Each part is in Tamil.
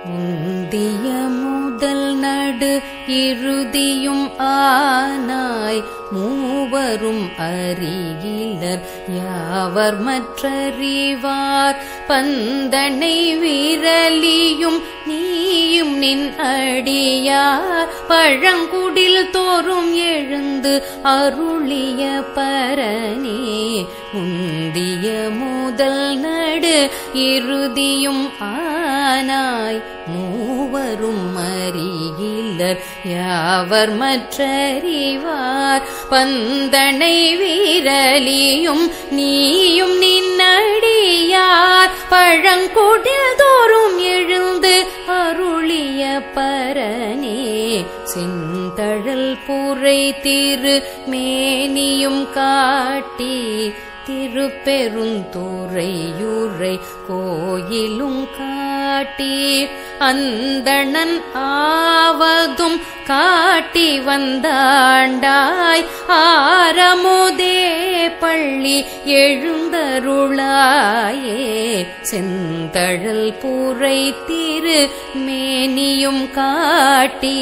முந்திய முதல் நடு இறுதியும் ஆனாய் மூவரும் அறிகிலர் யாவர் மற்றறிவார் பந்தனை விரலியும் நீயும் நின் அடியார் பழங்குடில் தோறும் எழுந்து அருளிய பரனே முந்திய முதல் நடு இறுதியும் ஆனாய் மூவரும் அறிகிலர் யாவர் மற்றறிவார் பந்தனை வீரலியும் நீயும் நின்னடியார் பழங்குடில் தோறும் எழுந்து அருளிய பரனே செந்தழல் புரை திரு மேனியும் காட்டி திருப்பெருந்துறையுரை கோயிலும் காட்டி அந்தணன் ஆவதும் காட்டி வந்தாண்டாய் ஆரமுதே பள்ளி எழுந்தருளாயே செந்தழல் புரை திரு மேனியும் காட்டி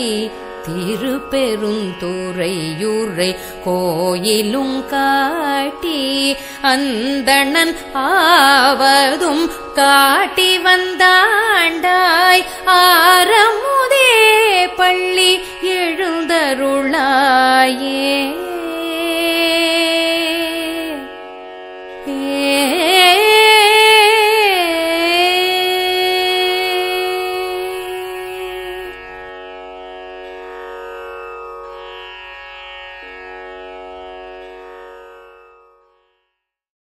திருப்பெருந்துறையுரை கோயிலும் காட்டி அந்தணன் ஆவதும் காட்டி வந்தாண்டாய் ஆரமுதே பள்ளி எழுந்தருளாயே